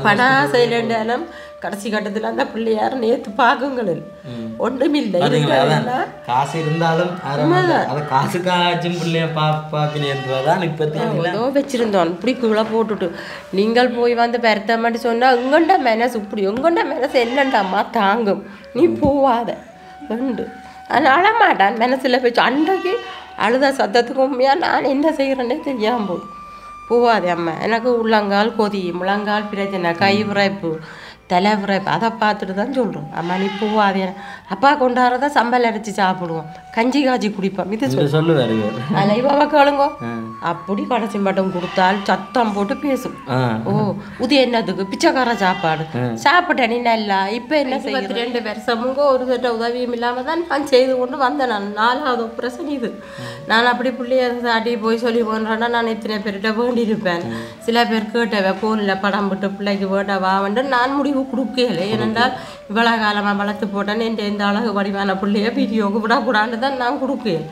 பண ஆசையிலும் கடைசி கட்டத்தில் அந்த பிள்ளையார் நேற்று பார்க்குங்களில் ஒன்றுமில்லை பாத்தீங்களா அதான் இருந்தா காசு இருந்தாலும் ஆரம்பத்துல அதை காசுக்காச்சும் பிள்ளைய பா பாப்பினேன்றதான் இப்போ ஏதோ வச்சிருந்தோம் இப்படி கீழே போட்டுட்டு நீங்கள் போய் வந்து பெருத்தமாட்டி சொன்னா உங்கண்ட மனசு இப்படி உங்கண்ட மனசு என்னண்டாம்மா தாங்கும் நீ போவாத உண்டு ஆனால் அழமாட்டான் மனசில் வச்சு அன்றைக்கு அழுத சத்தத்துக்கு உண்மையாக நான் என்ன செய்கிறேன்னே தெரியாம போய் போவாதே அம்மா எனக்கு உள்ளங்கால் கொதி முழங்கால் பிரச்சனை கை விரைப்பு தலை விரைப்பு அதை பார்த்துட்டு தான் சொல்கிறோம் அம்மா நீ போவாதே அப்பா கொண்டாடுறத சம்பல் அரைச்சி சாப்பிடுவோம் கஞ்சி காய்ச்சி குடிப்போம் இது இந்த சொல்லுவாரு இவர். அதில் இவ கேளுங்க அப்படி கடைசி மட்டும் கொடுத்தால் சத்தம் போட்டு பேசும் ஆ ஓ இது என்னதுக்கு பிச்சைக்கார சாப்பாடு சாப்பிட்டேன் நீ நல்லா இப்போ என்ன செய்ய ரெண்டு வருஷமுங்க ஒரு தட்ட உதவியும் இல்லாமல் தான் நான் செய்து கொண்டு வந்தேன் நான் நாலாவது பிரச்சனை இது நான் அப்படி பிள்ளைய சாட்டி போய் சொல்லி போன்றேன்னா நான் இத்தனை பேர்கிட்ட வேண்டியிருப்பேன் சில பேர் கேட்டவ ஃபோனில் படம் விட்டு பிள்ளைக்கு வேண்ட வாவண்டு நான் முடிவு கொடுக்கல ஏனென்றால் இவ்வளோ காலமாக வளர்த்து போட்டேன்னு என் இந்த அழகு வடிவான பிள்ளைய வீடியோவுக்கு விடக்கூடாது தான் நான் கொடுக்கல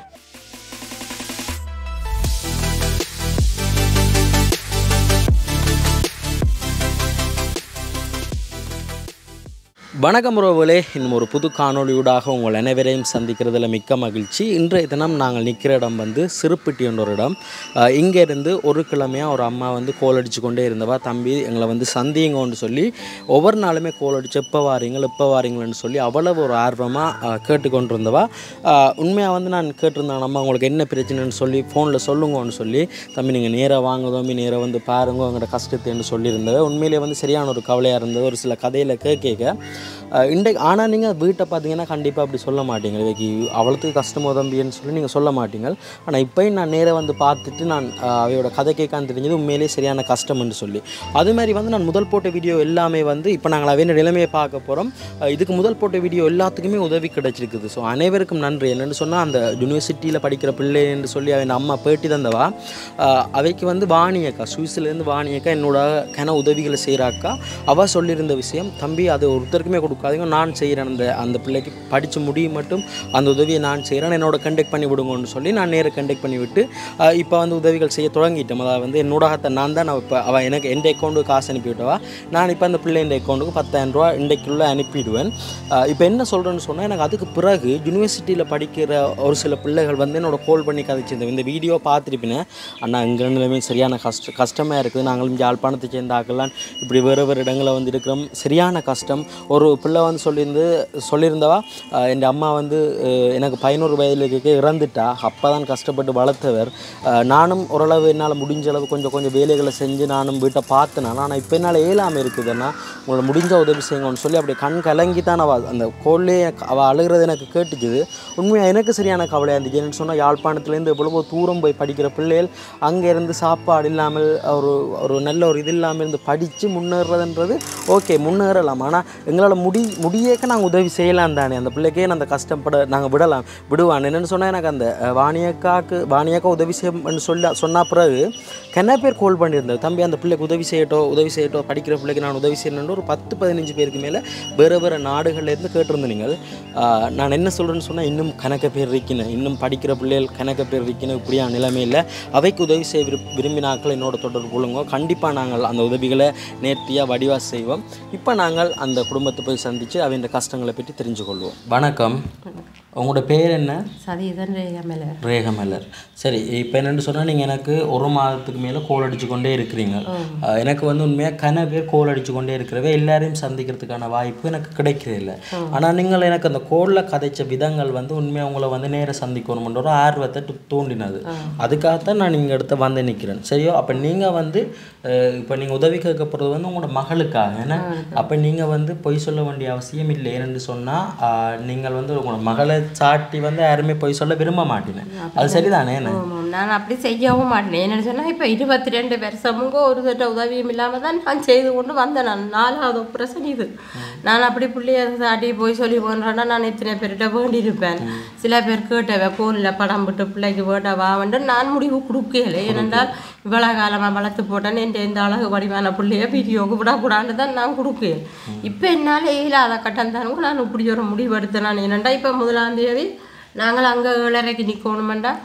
வணக்கம் உறவுகளே இன்னும் ஒரு புது காணொளியூடாக உங்கள் அனைவரையும் சந்திக்கிறதுல மிக்க மகிழ்ச்சி இன்றைய தினம் நாங்கள் நிற்கிற இடம் வந்து சிறுப்பிட்டி என்ற ஒரு இடம் அஹ் இங்கேருந்து ஒரு கிழமையாக ஒரு அம்மா வந்து கோல் அடிச்சு கொண்டே இருந்தவா தம்பி எங்களை வந்து சந்திங்கன்னு சொல்லி ஒவ்வொரு நாளுமே கோல் அடிச்சு எப்போ வாரீங்கள் எப்போ வாரீங்கள்னு சொல்லி அவ்வளவு ஒரு ஆர்வமாக கேட்டுக்கொண்டு இருந்தவா உண்மையாக வந்து நான் கேட்டிருந்தேன் நம்ம உங்களுக்கு என்ன பிரச்சனைன்னு சொல்லி ஃபோனில் சொல்லுங்கன்னு சொல்லி தம்பி நீங்கள் நேராக வாங்க தம்பி நேராக வந்து பாருங்க உங்களோட கஷ்டத்தைன்னு சொல்லியிருந்தவ உண்மையிலே வந்து சரியான ஒரு கவலையாக இருந்தது ஒரு சில கதையில் கேட்க இன்றைக்கு ஆனால் நீங்கள் வீட்டை பார்த்தீங்கன்னா கண்டிப்பாக அப்படி சொல்ல மாட்டீங்க இன்னைக்கு அவ்வளோத்துக்கு கஷ்டமோ தம்பின்னு சொல்லி நீங்கள் சொல்ல மாட்டீங்க ஆனால் இப்போயும் நான் நேராக வந்து பார்த்துட்டு நான் அஹ், அவையோட கதை கேட்கான்னு தெரிஞ்சது உண்மையிலே சரியான கஷ்டம்னு சொல்லி அது மாதிரி வந்து நான் முதல் போட்ட வீடியோ எல்லாமே வந்து இப்போ நாங்கள் அவைய நிலைமையை பார்க்க போகிறோம் இதுக்கு முதல் போட்ட வீடியோ எல்லாத்துக்குமே உதவி கிடைச்சிருக்குது ஸோ அனைவருக்கும் நன்றி என்னென்னு சொன்னால் அந்த யூனிவர்சிட்டியில் படிக்கிற பிள்ளை என்று சொல்லி அவன் அம்மா பேட்டி தந்தவா அஹ், அவைக்கு வந்து வாணியக்கா சுவிஸ்லேருந்து வாணியக்கா என்னோட கன உதவிகளை செய்கிறாக்கா அவள் சொல்லியிருந்த விஷயம் தம்பி அது ஒருத்தருக்குமே கொடுக்காதீங்க நான் செய்கிறேன் அந்த அந்த பிள்ளைக்கு படித்து முடியும் மட்டும் அந்த உதவியை நான் செய்கிறேன் என்னோட கண்டெக்ட் பண்ணி விடுங்கன்னு சொல்லி நான் நேராக கண்டெக்ட் பண்ணி விட்டு இப்போ வந்து உதவிகள் செய்ய தொடங்கிட்டோம் அதாவது வந்து என்னோடத்தை நான் தான் இப்போ அவள் எனக்கு எந்த அக்கௌண்ட்டுக்கு காசு அனுப்பி விட்டவா நான் இப்போ அந்த பிள்ளைன்ற அக்கௌண்ட்டுக்கு பத்தாயிரம் ரூபா இன்றைக்குள்ளே அனுப்பிடுவேன் இப்போ என்ன சொல்கிறேன்னு சொன்னால் எனக்கு அதுக்கு பிறகு யூனிவர்சிட்டியில் படிக்கிற ஒரு சில பிள்ளைகள் வந்து என்னோட கால் பண்ணி கதைச்சிருந்தேன் இந்த வீடியோ பார்த்துருப்பினேன் அண்ணா எங்கள் நிலைமை சரியான கஷ்ட கஷ்டமாக இருக்குது நாங்களும் யாழ்ப்பாணத்தை சேர்ந்த ஆக்கெல்லாம் இப்படி வேறு வேறு இடங்களில் வந்து இருக்கிறோம் சரியான கஷ்டம் ஒரு பிள்ளை வந்து சொல்லியிருந்து சொல்லியிருந்தவா அஹ், என் அம்மா வந்து அஹ், எனக்கு பதினோரு வயதில் இருக்க இறந்துட்டா அப்போ தான் கஷ்டப்பட்டு வளர்த்தவர் அஹ், நானும் ஓரளவு என்னால் முடிஞ்ச அளவு கொஞ்சம் கொஞ்சம் வேலைகளை செஞ்சு நானும் வீட்டை பார்த்தேன் ஆனால் இப்போ என்னால் இயலாமல் இருக்குதுன்னா உங்களை முடிஞ்ச உதவி செய்யுங்கன்னு சொல்லி அப்படி கண் கலங்கி தான் அவள் அந்த கோல்லே அவள் அழுகிறது எனக்கு கேட்டுச்சுது உண்மையாக எனக்கு சரியான கவலையாக இருந்துச்சு என்னன்னு சொன்னால் யாழ்ப்பாணத்துலேருந்து எவ்வளவோ தூரம் போய் படிக்கிற பிள்ளைகள் அங்கேருந்து சாப்பாடு இல்லாமல் ஒரு ஒரு நல்ல ஒரு இது இல்லாமல் இருந்து படித்து முன்னேறதுன்றது ஓகே முன்னேறலாம் ஆனால் எங்களால் முடி முடியேக்க நாங்கள் உதவி செய்யலாம் தானே அந்த பிள்ளைக்கே நான் அந்த கஷ்டப்பட நாங்கள் விடலாம் விடுவான் என்னென்னு சொன்னால் எனக்கு அந்த அஹ், வாணியக்காக்கு வாணியக்கா உதவி செய்யணும்னு சொல்ல சொன்ன பிறகு கென்ன பேர் கால் பண்ணியிருந்தேன் தம்பி அந்த பிள்ளைக்கு உதவி செய்யட்டும் உதவி செய்யட்டும் படிக்கிற பிள்ளைக்கு நான் உதவி செய்யணும்னு ஒரு பத்து பதினஞ்சு பேருக்கு மேலே வேறு வேறு நாடுகள்ல இருந்து கேட்டிருந்தேன் நீங்கள் ஆஹ், நான் என்ன சொல்கிறேன்னு சொன்னால் இன்னும் கணக்க பேர் இருக்கணும் இன்னும் படிக்கிற பிள்ளைகள் கணக்க பேர் இருக்கணும் இப்படியான நிலைமையில் அவைக்கு உதவி செய்ய விரு விரும்பினாக்கள் என்னோட தொடர்பு கொள்ளுங்க கண்டிப்பாக நாங்கள் அந்த உதவிகளை நேர்த்தியாக வடிவாக செய்வோம் இப்போ நாங்கள் அந்த குடும்பத்தை போய் சந்தித்து அவன் கஷ்டங்களை பற்றி தெரிஞ்சு கொள்வோம் வணக்கம் உங்களோட பேர் என்ன சதீதன் ரேகமலை ரேகமலர் சரி இப்போ என்னென்னு சொன்னால் நீங்கள் எனக்கு ஒரு மாதத்துக்கு மேலே கோல் அடிச்சு கொண்டே இருக்கிறீங்க அஹ் எனக்கு வந்து உண்மையாக கன பேர் கோல் அடிச்சு கொண்டே இருக்கிறவே எல்லாரையும் சந்திக்கிறதுக்கான வாய்ப்பு எனக்கு கிடைக்கிறே இல்லை ஆனால் நீங்கள் எனக்கு அந்த கோலில் கதைச்ச விதங்கள் வந்து உண்மையாக உங்களை வந்து நேராக சந்திக்கணும்ன்ற ஒரு ஆர்வத்தை து- தூண்டினது அதுக்காகத்தான் நான் நீங்கள் இடத்த வந்து நிற்கிறேன் சரியோ அப்போ நீங்கள் வந்து இப்போ நீங்கள் உதவி கேட்க போகிறது வந்து உங்களோட மகளுக்காக ஏன்னா அப்போ நீங்கள் வந்து பொய் சொல்ல வேண்டிய அவசியம் இல்லை ஏன்னு சொன்னால் நீங்கள் வந்து உங்களோட மகளை சாட்டி வந்து யாருமே பொய் சொல்ல விரும்ப மாட்டேன் அது சரிதானே என்ன ஆமாம் நான் அப்படி செய்யவும் மாட்டேன் என்னன்னு சொன்னால் இப்போ இருபத்தி ரெண்டு வருஷமுங்க ஒரு தட்ட உதவியும் இல்லாமல் தான் நான் செய்து கொண்டு வந்தேன் நான் நாலாவது பிரச்சனை இது நான் அப்படி பிள்ளைய சாட்டி போய் சொல்லி போன்றேன்னா நான் இத்தனை பேர்கிட்ட வேண்டியிருப்பேன் சில பேர் கேட்டவ ஃபோனில் படம் விட்டு பிள்ளைக்கு வேண்ட வாவண்டு நான் முடிவு கொடுக்கல ஏனென்றால் இவ்வளோ காலமாக வளர்த்து போட்டேன்னு என் இந்த அழகு வடிவான பிள்ளைய வீடியோவுக்கு விடக்கூடாது தான் நான் கொடுக்கேன் இப்போ என்னால் இல்லாத கட்டம் தானுங்க நான் இப்படி ஒரு முடிவு எடுத்தேன் நான் என்னண்டா இப்போ முதலாம் தேதி நாங்கள் அங்கே ஏழரைக்கு நிற்கணுமெண்டா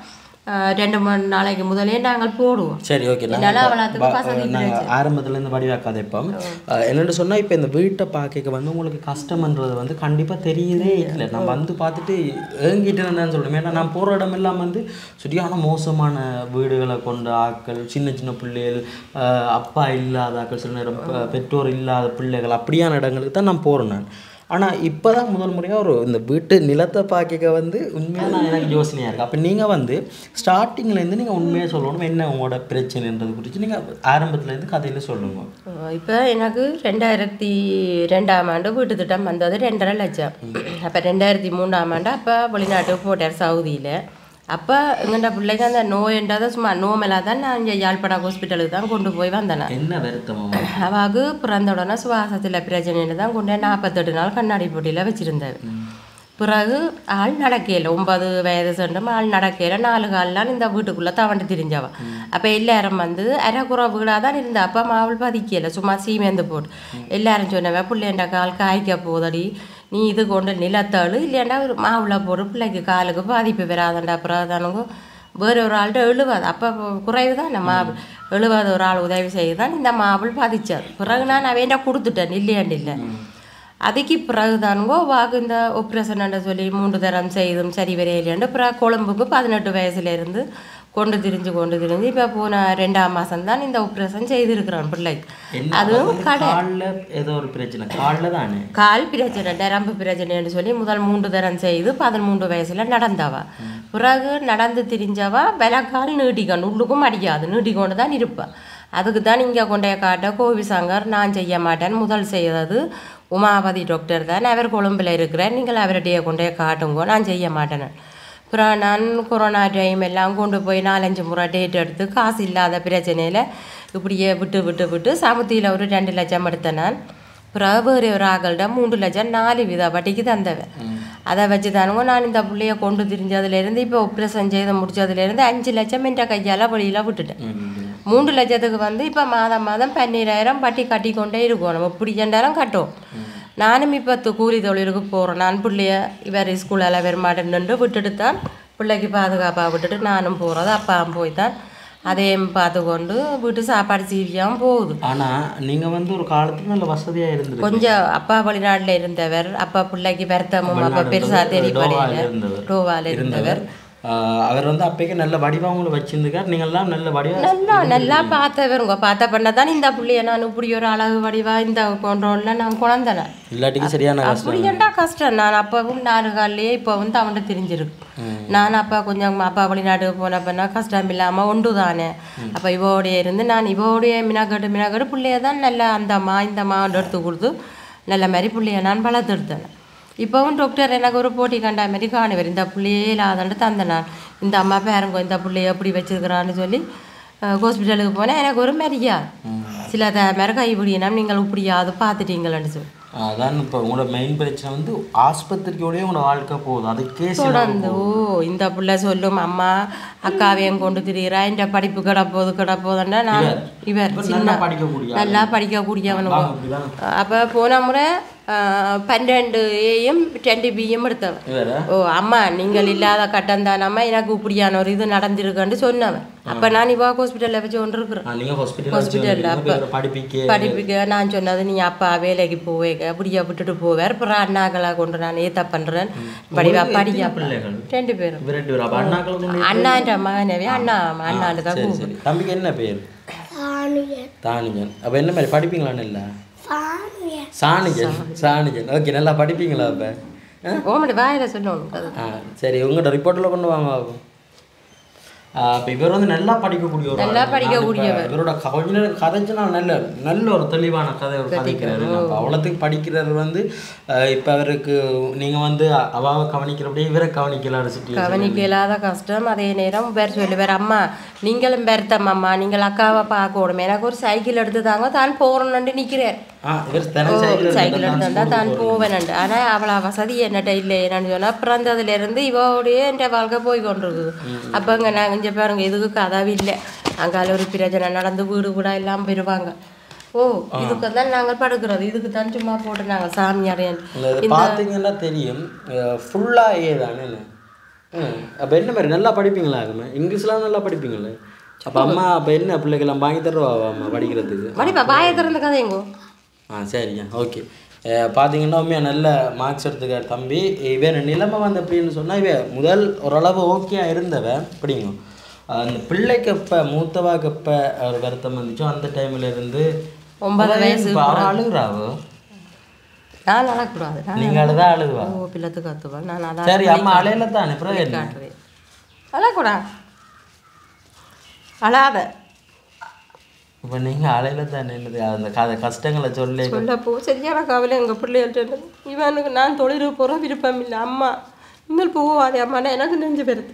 அஹ், ரெண்டு மூணு நாளைக்கு முதலே நாங்கள் போடுவோம் சரி ஓகே என்னால அவ்வளோத்துக்கு வசதி நாங்கள் ஆரம்பத்துலேருந்து வடிவாக்காத இப்போ என்னென்னு சொன்னால் இப்போ இந்த வீட்டை பார்க்க வந்து உங்களுக்கு கஷ்டம்ன்றது வந்து கண்டிப்பாக தெரியவே இல்லை நான் வந்து பார்த்துட்டு ஏங்கிட்டேன்னு சொல்லணும் ஏன்னா நான் போகிற இடம் எல்லாம் வந்து சரியான மோசமான வீடுகளை கொண்ட ஆட்கள் சின்ன சின்ன பிள்ளைகள் அஹ், அப்பா இல்லாத ஆட்கள் சில நேரம் பெ- பெற்றோர் இல்லாத பிள்ளைகள் அப்படியான இடங்களுக்கு தான் நான் போகிறேன் நான் ஆனால் இப்போ தான் முதல் முறையாக ஒரு இந்த வீட்டு நிலத்தை பார்க்க வந்து உண்மையாக நான் எனக்கு யோசனையாக இருக்குது அப்போ நீங்கள் வந்து ஸ்டார்டிங்லேருந்து நீங்கள் உண்மையாக சொல்லணும் என்ன உங்களோட பிரச்சனைன்றது குறித்து நீங்கள் ஆரம்பத்துலேருந்து கதையில் சொல்லுங்க இப்போ எனக்கு ரெண்டாயிரத்தி ரெண்டாம் ஆண்டு வீட்டு திட்டம் வந்தது ரெண்டரை லட்சம் அப்போ ரெண்டாயிரத்தி மூணாம் ஆண்டு அப்போ வெளிநாட்டுக்கு போட்டார் சவுதியில் அப்போ எங்கள்ட பிள்ளைக்கு அந்த நோயன்றதை சும்மா நோமலாக தான் நான் இங்கே யாழ்ப்பாணம் ஹாஸ்பிட்டலுக்கு தான் கொண்டு போய் வந்தேன் என்ன வருத்தம் அவாக்கு பிறந்த உடனே சுவாசத்தில் பிரச்சனைன்னு தான் கொண்டு போய் நாற்பத்தெட்டு நாள் கண்ணாடி போட்டியில் வச்சுருந்தார் பிறகு ஆள் நடக்கையில் ஒன்பது வயது சென்றும் ஆள் நடக்கையில் நாலு கால்லாம் இந்த வீட்டுக்குள்ளே தவண்டு திரிஞ்சவ அப்போ எல்லாரும் வந்து அரைக்குறை வீடாக தான் இருந்தா அப்பா மாவுள் பதிக்கல சும்மா சீமேந்து போட்டு எல்லாரும் சொன்னவ பிள்ளைண்ட கால் காய்க்க போதடி நீ இது கொண்டு நிலத்தாள் இல்லையாண்டா ஒரு மாவுளை போடு பிள்ளைக்கு காலுக்கு பாதிப்பு வராதண்டா அப்புறம் தானுங்க வேற ஒரு ஆள்கிட்ட எழுபது அப்போ குறைவு தான் மாவு எழுபது ஒரு ஆள் உதவி செய்து தான் இந்த மாவுள் பாதிச்சார் பிறகு நான் அவையண்டா கொடுத்துட்டேன் இல்லையாண்டு இல்லை அதுக்கு பிறகுதானுங்கோ வாக்கு இந்த ஆப்ரேஷன் சொல்லி மூன்று தரம் செய்தும் சரி வரையிலேண்டு பிறகு கொழும்புக்கு பதினெட்டு வயசுலேருந்து கொண்டு திரிஞ்சு கொண்டு திரிஞ்சு இப்போ போன ரெண்டாம் மாதம் தான் இந்த ஆப்ரேஷன் செய்திருக்கிறான் பிள்ளைக்கு அதுவும் கடை காலில் ஏதோ ஒரு பிரச்சனை காலில் தானே கால் பிரச்சனை நரம்பு பிரச்சனைன்னு சொல்லி முதல் மூன்று தரம் செய்து பதிமூன்று வயசுல நடந்தவா பிறகு நடந்து திரிஞ்சவா விலக்கால் நீட்டிக்கணும் உள்ளுக்கும் அடிக்காது நீட்டிக்கொண்டு தான் இருப்பா அதுக்கு தான் இங்கே கொண்டே காட்ட கோவி சங்கர் நான் செய்ய மாட்டேன் முதல் செய்தது உமாபதி டாக்டர் தான் அவர் கொழும்பில் இருக்கிறார் நீங்கள் அவர்கிட்டயே கொண்டே காட்டுங்கோ நான் செய்ய மாட்டேன் அப்புறம் நான் கொரோனா டைம் எல்லாம் கொண்டு போய் நாலஞ்சு முறை டேட் எடுத்து காசு இல்லாத பிரச்சனையில் இப்படியே விட்டு விட்டு விட்டு சமுத்தியில் ஒரு ரெண்டு லட்சம் எடுத்தேன் நான் பிறகு வேறு ஒரு ஆகள்கிட்ட மூன்று லட்சம் நாலு வித வட்டிக்கு தந்தவன் அதை வச்சு தானுங்க நான் இந்த பிள்ளைய கொண்டு திரிஞ்சதுலேருந்து இப்போ ஆப்ரேஷன் செய்து முடிச்சதுலேருந்து அஞ்சு லட்சம் என்ற கையால் வழியில் விட்டுட்டேன் மூன்று லட்சத்துக்கு வந்து இப்போ மாதம் மாதம் பன்னீராயிரம் வட்டி கட்டி கொண்டே இருக்கோம் நம்ம இப்படி சென்றாலும் கட்டும் நானும் இப்போ து- கூலி தொழிலுக்கு போகிறேன் நான் பிள்ளைய இவர் ஸ்கூலில் வர மாட்டேன்னு விட்டுட்டு தான் பிள்ளைக்கு பாதுகாப்பாக விட்டுட்டு நானும் போகிறது அப்பாவும் போய் தான் அதையும் பார்த்து கொண்டு வீட்டு சாப்பாடு சீவியாகவும் போகுது ஆனால் நீங்கள் வந்து ஒரு காலத்துல நல்ல வசதியாக இருந்திருக்கு கொஞ்சம் அப்பா வெளிநாட்டில் இருந்தவர் அப்பா பிள்ளைக்கு வருத்தமும் அப்பா பெருசாக டோவால தெரியப்படையில இருந்தவர். டோவால் இருந்தவர் ஆஹ் அவர் வந்து அப்போக்கே நல்ல வடிவா உங்களை வச்சிருந்துக்கார் நீங்கள்லாம் நல்ல வடிவா நல்லா நல்லா பார்த்தவருங்க பார்த்த பண்ண தான் இந்த புள்ளைய நான் இப்படி ஒரு அழகு வடிவா இந்த கொண்டோன்ல நான் குழந்தேன் இல்லாட்டிக்கு சரியான கஷ்டம் அப்படி ஏன்டா கஷ்டம் நான் அப்பவும் நாலு காலிலேயே இப்போ வந்து அவன்கிட்ட தெரிஞ்சிருக்கு நான் அப்பா கொஞ்சம் அப்பா வெளிநாட்டுக்கு போனப்பன்னா கஷ்டம் இல்லாமல் உண்டு தானே அப்போ இவோடைய இருந்து நான் இவோடைய மினாக்கட்டு மினாக்கட்டு பிள்ளைய தான் நல்லா அந்த அம்மா இந்த அம்மா எடுத்து கொடுத்து நல்ல மாதிரி பிள்ளைய நான் வளர்த்துடுத்தேன் இப்போவும் டாக்டர் எனக்கு ஒரு போட்டி கண்டா மாதிரி காணுவார் இந்த பிள்ளையே இல்லாதன்ட்டு தந்த நான் இந்த அம்மா பேருங்க இந்த பிள்ளைய எப்படி வச்சிருக்கிறான்னு சொல்லி ஹாஸ்பிட்டலுக்கு போனேன் எனக்கு ஒரு மாதிரியா சில த மாதிரி கைப்பிடினா நீங்கள் இப்படியாவது பார்த்துட்டீங்களேன்னு சொல்லி அதான் இப்போ உங்களோட மெயின் பிரச்சனை வந்து ஆஸ்பத்திரியோடய உங்களோட வாழ்க்கை போகுது அதுக்கே சில தொடர்ந்து ஓ இந்த பிள்ளை சொல்லும் அம்மா அக்காவையும் கொண்டு திரிகிறா இந்த படிப்பு கிடப்போது கிடப்போதுன்னா நான் இவர் இவர் சின்ன நல்லா படிக்கக்கூடிய ஆளு. நல்லா படிக்கக்கூடியவனுங்க அப்படிதான் அப்போ போன முறை ஆஹ், பன்னெண்டு ஏயும் ரெண்டு பியும் எடுத்தவன் வேற ஓ அம்மா நீங்கள் இல்லாத கட்டம் தானம்மா எனக்கு இப்படியான ஒரு இது நடந்திருக்குன்னு சொன்னவன் அப்போ நான் இப்போ ஹாஸ்பிட்டலில் வச்சு கொண்டு இருக்கிறேன் நீங்கள் ஹாஸ்பிட்டல் ஹாஸ்பிட்டல்ல அப்ப- படிப்பிக்க படிப்புக்கு நான் சொன்னது நீ அப்பா வேலைக்கு போவேங்க அப்படியா விட்டுட்டு போவார் அப்புறம் அண்ணாக்களை கொண்டு நான் ஏத்த பண்ணுறேன் படிவா படிக்க பிள்ளைகள் ரெண்டு பேரும் இவர் ரெண்டு பேரும் அப்போ அண்ணாக்கள் கொண்டு அண்ணான்ற மகனவே அண்ணா அண்ணாண்டு தான் சரி கூப்பிடு சரி தம்பிக்கு என்ன பேர் தானிஜன் அப்போ என்ன மாதிரி படிப்பீங்களான்னு இல்லை சாணிஜன் சாணிஜன் ஓகே நல்லா படிப்பீங்களா அப்போ ஓமடி வாயில சொல்லணும் அது ஆ சரி உங்கள்கிட்ட ரிப்போர்ட்டில் கொண்டு வாங்க பாப்போம். ஆ இப்போ இவர் வந்து நல்லா படிக்கக்கூடிய ஒரு நல்லா ஆளு. படிக்கக்கூடியவர். நான் இப்ப இவரோட க- கொஞ்ச நேரம் கதைச்சுனா நல்ல நல்ல ஒரு தெளிவான கதை ஒரு கதைக்கிறாரு அப்ப அவ்வளோத்துக்கு படிக்கிறவர் வந்து இப்போ அவருக்கு நீங்கள் வந்து அவாவை கவனிக்கிறபடியே இவரை கவனிக்கலாம்னு சுற்றி கவனிக்க இல்லாத கஷ்டம் அதே நேரம் பேர் சொல்லுவார் அம்மா நீங்களும் பெருத்தம் அம்மா நீங்கள் அக்காவை பார்க்கணும் எனக்கு ஒரு சைக்கிள் எடுத்து தாங்க தான் போறணும்னு நிற்கிறார் ஆ இவர் தினம் சைக்கிள் சைக்கிள் எடுத்து வந்தால் தான் போவேன் ஆனால் அவ்வளோ வசதி என்னட்ட இல்லை என்னன்னு சொன்னால் பிறந்ததுலேருந்து இவோடைய என் வாழ்க்கை போய் கொண்டிருக்குது அப்போங்க நாங்கள் இங்கே பாருங்க இதுக்கு கதவு இல்லை அங்கால ஒரு பிரச்சனை நடந்து வீடு கூட எல்லாம் போயிடுவாங்க ஓ இதுக்கு தான் நாங்கள் படுக்கிறது இதுக்கு தான் சும்மா போட்டு நாங்கள் சாமியார் பார்த்தீங்கன்னா தெரியும் ஃபுல்லாக ஏ தானே அப்போ என்ன மாதிரி நல்லா படிப்பீங்களா அதுமே இங்கிலீஷ்லாம் நல்லா படிப்பீங்களே அப்போ அம்மா அப்போ என்ன பிள்ளைக்கெல்லாம் வாங்கி தருவா அம்மா படிக்கிறதுக்கு படிப்பா பாய திறந்த கதை எங்கோ ஆ சரிங்க ஓகே பார்த்தீங்கன்னா உண்மையாக நல்ல மார்க்ஸ் எடுத்துக்கார் தம்பி இவன் நிலைமை வந்து எப்படின்னு சொன்னால் இவன் முதல் ஓரளவு ஓகேயா இருந்தவன் அப்படிங்க அந்த பிள்ளைக்கு எப்போ மூத்தவாக்கு எப்போ ஒரு வருத்தம் வந்துச்சோ அந்த டைம்ல இருந்து ஒன்பது வயசு இப்ப அவ அழுகுறாவோ நான் அழக்கூடாது நான் நீங்கள் அழுதா அழுகுவா ஓ பிள்ளத்து கத்துவேன் நான் அதான் சரி அம்மா அலையில தானே அப்புறம் என்ன காட்டுறேன் அழக்கூடாது அழாத இப்போ நீங்கள் அலையில தானே என்னது அந்த கதை கஷ்டங்களை சொல்லி சொல்லப்போ சரியான கவலை எங்கள் பிள்ளைகள்ட்ட இவனுக்கு நான் தொழிலுக்கு போகிற விருப்பம் இல்லை அம்மா நீங்கள் போவாதே அம்மானா எனக்கு நெஞ்சு பெருது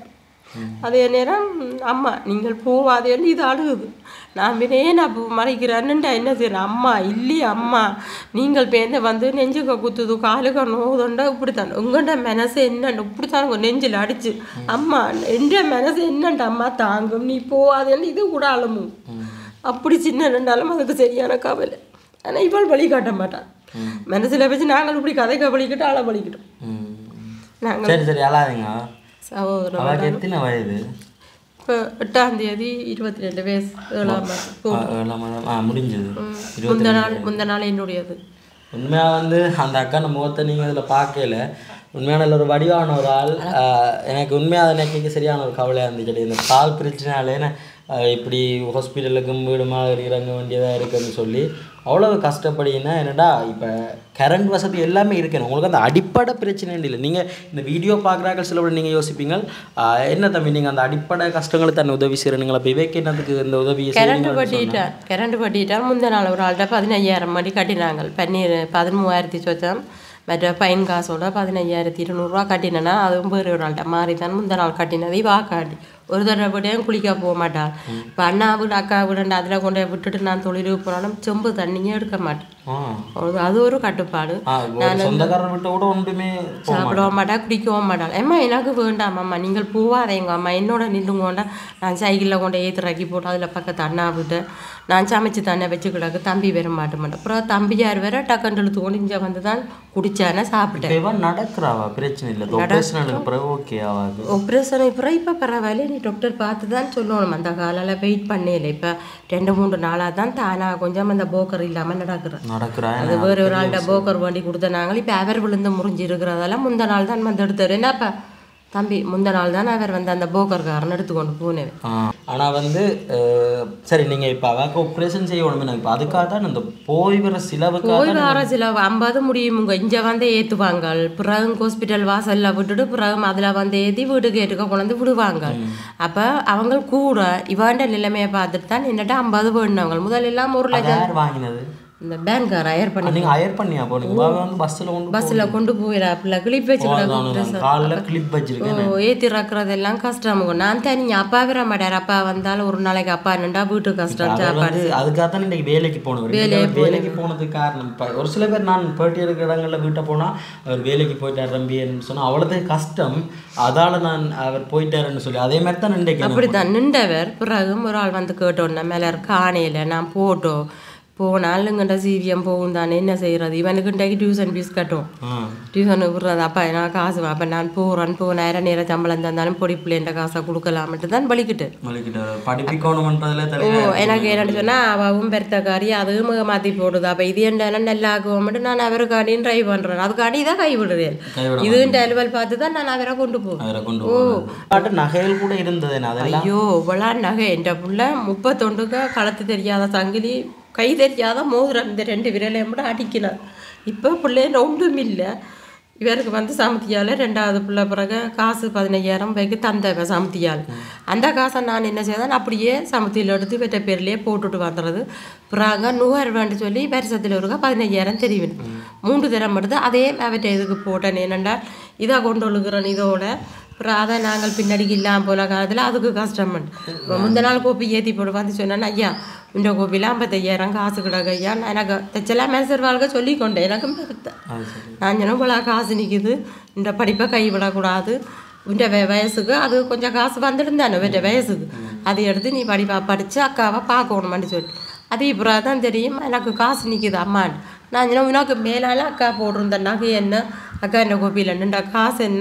அதே நேரம் அம்மா நீங்கள் போவாதேன்னு இது அழுகுது நான் பின்னே நான் மறைக்கிறேன்னுட்டா என்ன செய்கிறேன் அம்மா இல்லையே அம்மா நீங்கள் பேர்ந்து வந்து நெஞ்சுக்க குத்துது காலுக்க நோவுதுண்டா இப்படித்தான் உங்கள்கிட்ட மனசு என்னண்டு இப்படித்தான் உங்கள் நெஞ்சில் அடிச்சு அம்மா என்ற மனசு என்னண்டு அம்மா தாங்கும் நீ போவாதேன்னு இது கூட அழுமும் அப்படி சின்ன ரெண்டாலும் அதுக்கு சரியான கவலை ஆனால் இவள் வழி காட்ட மாட்டான் மனசில் வச்சு நாங்கள் இப்படி கதைக்க வலிக்கிட்டு ஆளை வலிக்கிட்டோம் ம். நாங்கள் சரி சரி அழாதீங்க சகோதரன் அவளுக்கு எத்தனை வயது இப்போ எட்டாம் தேதி இருபத்தி ரெண்டு வயசு ஏழாம் மாதம் ஆ, ஏழாம் மாதம் ஆ முடிஞ்சது முந்த நாள் முந்த நாள் என்னுடையது உண்மையாக வந்து அந்த அக்கா நம்ம முகத்தை நீங்கள் இதில் பார்க்கல உண்மையான நல்ல ஒரு வடிவான ஒரு ஆள் ஆஹ் எனக்கு உண்மையாக அதை நினைக்க சரியான ஒரு கவலையாக இருந்துச்சு இந்த கால் பிரச்சனையாலே நான், ஆஹ் இப்படி ஹாஸ்பிட்டலுக்கும் வீடு மாதிரி இறங்க வேண்டியதாக இருக்குன்னு சொல்லி அவ்வளவு கஷ்டப்படினா என்னடா இப்போ கரண்ட் வசதி எல்லாமே இருக்கணும் உங்களுக்கு அந்த அடிப்படை பிரச்சனை இல்லை நீங்கள் இந்த வீடியோ பார்க்குறாங்க சில பேர் நீங்கள் யோசிப்பீங்க ஆஹ் என்ன தம்பி நீங்கள் அந்த அடிப்படை கஷ்டங்களுக்கு தன்னை உதவி செய்கிறீங்களா இப்போ இவைக்கு என்னதுக்கு இந்த உதவியை கரண்ட் செய்றீங்கன்னு பட்டிட்டான் கரண்ட் பட்டிட்டான் முந்த நாள் ஒரு ஆள்கிட்ட பதினையாயிரம் மணி கட்டினாங்க பன்னீர் பதிமூவாயிரத்தி சொச்சம் மற்ற ஃபைன் காசோட பதினையாயிரத்தி இருநூறுவா கட்டினேன்னா அதுவும் வேறு ஒரு ஆள்கிட்ட மாறி தான் முந்த நாள் கட்டினது வாக்காண்டி ஒரு தடவை போட்டியும் குளிக்க போக மாட்டாள் இப்போ அண்ணா வீடு அக்கா வீடு அதில் கொண்டு போய் விட்டுட்டு நான் தொழிலுக்கு போனாலும் செம்பு தண்ணியே எடுக்க மாட்டேன் ஆ அது- அது ஒரு கட்டுப்பாடு ஆ ஒரு சொந்தக்காரர் விட்ட கூட ஒன்றுமே போ- சாப்பிடவும் மாட்டா குடிக்கவும் மாட்டாள் அம்மா எனக்கு வேண்டாம் அம்மா நீங்கள் போவாதேங்க அம்மா என்னோட நில்லுங்கோண்டா நான் சைக்கிளில் கொண்டு ஏற்று ரக்கி போட்டு அதில் பக்கத்து அண்ணா விட்டு நான் சமைச்சு தானே வச்சு கிடக்கு தம்பி வர மாட்ட மாட்டேன் அப்புறம் தம்பியார் வேற டக்குன்னு இழுத்து கொண்டு இங்கே வந்து தான் குடிச்சானே சாப்பிட்டேன் இப்ப இவன் நடக்கிறாவா பிரச்சனை இல்லை ஆப்ரேஷன் பிறகு ஓகே ஆகாது ஆப்ரேஷன் அப்புறம் இப்போ பரவாயில்ல நீ டாக்டர் பார்த்து தான் சொல்லணும் அந்த காலால் வெயிட் பண்ணல இப்போ ரெண்டு மூன்று நாளாக தான் தானாக கொஞ்சம் அந்த போக்கர் இல்லாமல் நடக்கிறேன் நடக்கிறா அது வேற ஒரு ஆள்கிட்ட போக்கர் வண்டி கொடுத்த நாங்கள் இப்போ அவர் விழுந்து முறிஞ்சு இருக்கிறதால முந்த நாள் தான் வந்து எடுத்தார் என்னப்பா தம்பி முந்த நாள் தான் அவர் வந்து அந்த போக்கர்காரன் எடுத்துக்கொண்டு போனேன் ஆ ஆனால் வந்து அஹ், சரி நீங்கள் இப்போ அவாக்கு ஆப்ரேஷன் செய்யணும் இப்போ அதுக்காக தான் இந்த போய் வர செலவுக்காக போய் வர சில ஐம்பது முடியுமுங்க இங்கே வந்து ஏற்றுவாங்க பிறகு ஹாஸ்பிட்டல் வாசலில் விட்டுட்டு பிறகு அதில் வந்து ஏற்றி வீட்டுக்கு ஏற்றுக்க கொண்டு வந்து விடுவாங்க அப்போ அவங்க கூட இவாண்ட நிலைமையை பார்த்துட்டு தான் என்னட்ட ஐம்பது வேணுனவங்க முதல்ல எல்லாம் ஒரு அது லட்சம் யார் வாங்கினது இந்த பேங்க்கார் அயர் பண்ணி நீங்கள் ஹயர் பண்ணியா போனீங்க பாபா வந்து பஸ்ஸில் கொண்டு பஸ்ஸில் கொண்டு போயிடா கிளிப் வச்சுக்கிட்டு காலில் கிளிப் வச்சிருக்கேன் ஓ ஏற்றி இறக்குறதெல்லாம் கஷ்டமுங்க நான் தனிங்க அப்பா வர மாட்டார் அப்பா வந்தாலும் ஒரு நாளைக்கு அப்பா நின்றா வீட்டு கஷ்டம் அவர் சாப்பாடு வந்து அதுக்காக தான் இன்றைக்கி வேலைக்கு போனவர் வேலைக்கு வேலைக்கு போனதுக்கு காரணம் இப்போ ஒரு சில பேர் நான் பேட்டி இருக்கிற இடங்களில் வீட்டை போனால் அவர் வேலைக்கு போயிட்டார் தம்பின்னு சொன்னால் அவ்வளோதே கஷ்டம் அதால் நான் அவர் போயிட்டாருன்னு சொல்லி அதே மாதிரி தான் இன்றைக்கு அப்படித்தான் நின்றவர் பிறகு ஒரு ஆள் வந்து கேட்டோன்னா மேலே காணையில் நான் போட்டோம் போனால் இங்கிட்ட சீவியம் போகும் தானே என்ன செய்யறது இவனுக்கு இன்றைக்கு டியூஷன் ஃபீஸ் கட்டும் ஆ டியூஷனுக்கு விடுறது அப்பா நான் காசு அப்போ நான் போகிறேன் போ நேரம் நேரம் சம்பளம் தந்தாலும் பொடி பிள்ளைன்ற காசை கொடுக்கலாம்ட்டு தான் பலிக்கிட்டு மலிக்கிட்ட படிப்பிக்கணுமன்றதுல ஓ தலைவர் எனக்கு என்னன்னு சொன்னால் அவவும் பெருத்தக்காரி அதுவும் மாற்றி போடுது அப்போ இது என்ன நல்லா ஆக்குவோம்ட்டு நான் அவருக்காண்டியும் ட்ரை பண்ணுறேன் அதுக்காண்டி இதை கைவிடுறேன் கைவிட இதுவும் டெலிவரி பார்த்து தான் நான் அவரை கொண்டு போவேன் அவரை கொண்டு போகிறது பாட்டு நகைகள் கூட இருந்தது அதெல்லாம் ஐயோ இவ்வளோ நகை என்ற புள்ள முப்பத்தொண்டுக்கு களத்து தெரியாத சங்கிலி கை தெரியாத மோதிரம் இந்த ரெண்டு விரலையும் கூட அடிக்கலாம் இப்போ பிள்ளைங்க ஒன்றும் இல்லை இவருக்கு வந்து சமத்தியால் ரெண்டாவது பிள்ளை பிறகு காசு பதினையாயிரம் ரூபாய்க்கு தந்தவன் சமத்தியால் அந்த காசை நான் என்ன செய்தேன் அப்படியே சமத்தியில் எடுத்து வெட்ட பேர்லேயே போட்டுட்டு வந்துடுறது பிறகு நூறுரூவான்னு சொல்லி வருஷத்தில் ஒருக்கா பதினையாயிரம் தெரியும் மூன்று தரம் எடுத்து அதே அவற்றை இதுக்கு போட்டேன் என்னென்னா இதை கொண்டு ஒழுகிறேன் இதோட அப்புறம் அதை நாங்கள் பின்னாடி இல்லாமல் போன காலத்தில் அதுக்கு கஷ்டம் இப்போ முந்த நாள் கோப்பி ஏற்றி போட்டு வந்து சொன்னேன் ஐயா இந்த கோப்பியில் ஐம்பத்தையாயிரம் காசு கிடக்கு ஐயா நான் எனக்கு தைச்சலாம் மேசர் வாழ்க்கை சொல்லி கொண்டேன் எனக்கு பெருத்த அது சரி நான் சொன்னேன் இவ்வளோ காசு நிற்குது இந்த படிப்பை கைவிடக்கூடாது இந்த வ வயசுக்கு அது கொஞ்சம் காசு வந்துருந்தானே வேற வயசுக்கு அதை எடுத்து நீ படிப்பா படித்து அக்காவை பார்க்கணுமான்னு சொல்லி அது இப்போ தான் தெரியும் எனக்கு காசு நிற்குது அம்மான்னு நான் சொன்னேன் உனக்கு மேலால அக்கா போட்டிருந்த நகை என்ன அக்கா என்ன கோப்பியில் நின்ற காசு என்ன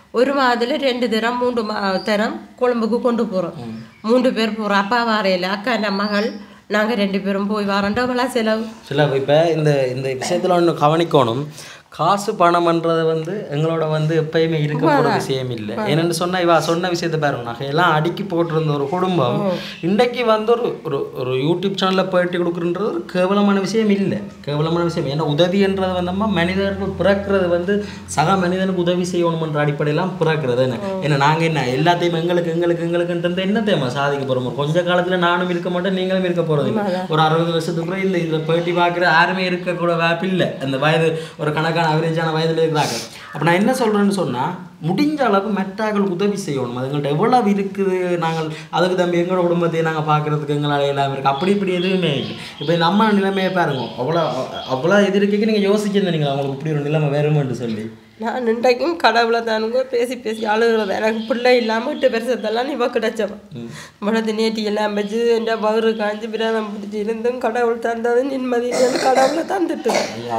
ஒரு மாதத்துல ரெண்டு தரம் மூன்று மா தரம் கொழும்புக்கு கொண்டு போகிறோம் மூன்று பேர் போகிறோம் அப்பா வாரையில் அக்கா நம்ம மகள் நாங்கள் ரெண்டு பேரும் போய் வரோண்டவங்களா செலவு சில இப்போ இந்த இந்த விஷயத்தில் ஒன்று கவனிக்கணும் காசு பணம்ன்றது வந்து எங்களோட வந்து எப்பயுமே இருக்க போகிற விஷயம் இல்லை என்னென்னு சொன்னா இவ சொன்ன விஷயத்த பாருங்க நகையெல்லாம் அடுக்கி போட்டிருந்த ஒரு குடும்பம் இன்றைக்கு வந்து ஒரு ஒரு ஒரு யூடியூப் சேனலில் பேட்டி கொடுக்குறன்றது ஒரு கேவலமான விஷயம் இல்லை கேவலமான விஷயம் ஏன்னா உதவின்றது வந்தோம்னா மனிதர்கள் பிறக்கிறது வந்து சக மனிதனுக்கு உதவி செய்யணுமன்ற அடிப்படையெல்லாம் பிறக்கிறது என்ன ஏன்னா நாங்கள் என்ன எல்லாத்தையும் எங்களுக்கு எங்களுக்கு எங்களுக்குன்றது என்ன தேவை சாதிக்க போகிறோம் கொஞ்ச காலத்தில் நானும் இருக்க மாட்டேன் நீங்களும் இருக்க போகிறது இல்லை ஒரு அறுபது வருஷத்துக்குள்ள இந்த இதில் பேட்டி பார்க்குற யாருமே இருக்கக்கூட வாய்ப்பு இல்லை அந்த வயது ஒரு கணக்கான அவரேஜான வயதில் இருக்கிறாங்க அப்போ நான் என்ன சொல்கிறேன்னு சொன்னால் முடிஞ்ச அளவு மெட்டாக்களுக்கு உதவி செய்யணும் அதுங்கள்ட்ட எவ்வளவு இருக்குது நாங்கள் அதுக்கு தம்பி எங்களோட குடும்பத்தை நாங்கள் பார்க்குறதுக்கு எங்களால் எல்லாம் இருக்குது அப்படி இப்படி எதுவுமே இல்லை இப்போ இந்த அம்மா நிலைமையை பாருங்க அவ்வளோ அவ்வளோ இது இருக்கீங்க நீங்கள் யோசிச்சிருந்தீங்களா உங்களுக்கு இப்படி ஒரு நிலைமை வருமென்று சொல்லி நான் இன்றைக்கும் கடவுளை தானுங்க பேசி பேசி அழுகிறது எனக்கு பிள்ளை இல்லாமல் எட்டு வருஷத்தெல்லாம் நீ கிடைச்சவன் மனது நேட்டி எல்லாம் வச்சு என் வயிறு காஞ்சி பிரதம் பிடிச்சி இருந்தும் கடவுள் தந்தது நிம்மதி கடவுளை தந்துட்டு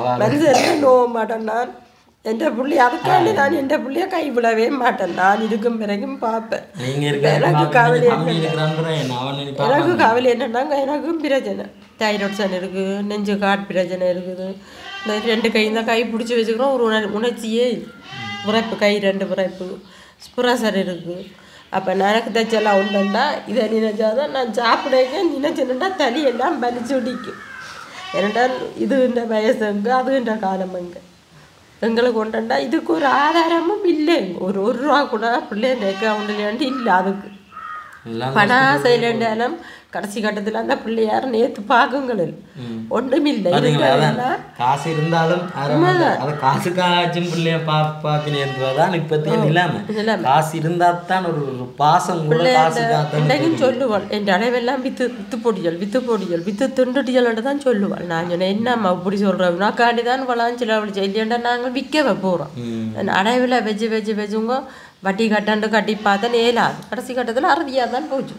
மனுஷன் நோவ மாட்டேன் நான் என் பிள்ளை அதுக்காண்டி நான் என் பிள்ளைய கைவிடவே மாட்டேன் நான் இருக்கும் வரைக்கும் பார்ப்பேன் நீங்கள் எனக்கு கவலை இருக்கிற தம்பி இருக்கிறான்றேன் அவன் நினைப்பா எனக்கு கவலை என்னன்னா எனக்கும் பிரச்சனை தைராய்டு சன் இருக்குது நெஞ்சு காட் பிரச்சனை இருக்குது இந்த ரெண்டு கை இந்த கை பிடிச்சி வச்சுக்கிறோம் ஒரு உணர் உணர்ச்சியே இல்லை. உரைப்பு கை ரெண்டு உரைப்பு ப்ரெஷர் இருக்குது அப்போ எனக்கு தைச்செல்லாம் உண்டுண்டா இதை நினைச்சாதான் நான் சாப்பிடக்க நினைச்சேன்டா தலி எல்லாம் பலிச்சு ஒடிக்கும் ஏனென்றால் இது இந்த வயசு எங்கே அது இந்த காலம் எங்கே எங்களுக்கு கொண்டா இதுக்கு ஒரு ஆதாரமும் இல்லை ஒரு ஒரு ரூபா கூட பிள்ளைங்க அக்கௌண்ட்லேயாண்டு இல்லை அதுக்கு எல்லாம் பணம் ஆசையிலேண்டாலும் கடைசி கட்டத்தில் அந்த பிள்ளையார் நேற்று பார்க்குங்களில் ஒன்றுமில்லை பாத்தீங்களா அதான் இருக்கிறதெல்லாம் காசு இருந்தாலும் அதை காசுக்காச்சும் பிள்ளைய பாப்பாக்கினேன்றதான் இப்பத்திய நிலைமை நிலைமை. காசு இருந்தா தான் ஒரு ஒரு பாசம் கூட காசுக்காக இன்றைக்கும் சொல்லுவாள் என் அளவெல்லாம் வித்து வித்து பொடியல் வித்து பொடியல் வித்து திண்டுட்டியல்ன்ட்டு தான் சொல்லுவாள் நான் சொன்னேன் என்னம்மா இப்படி சொல்கிறேன் நான் காண்டி தான் வளாஞ்சில் அவள் இல்லையாண்டா நாங்கள் விற்கவே போகிறோம் அடைவில் வச்சு வச்சு வச்சுங்க வட்டி கட்டாண்டு கட்டி பார்த்தா நேலாது கடைசி கட்டத்தில் அறுதியாக தான் போச்சு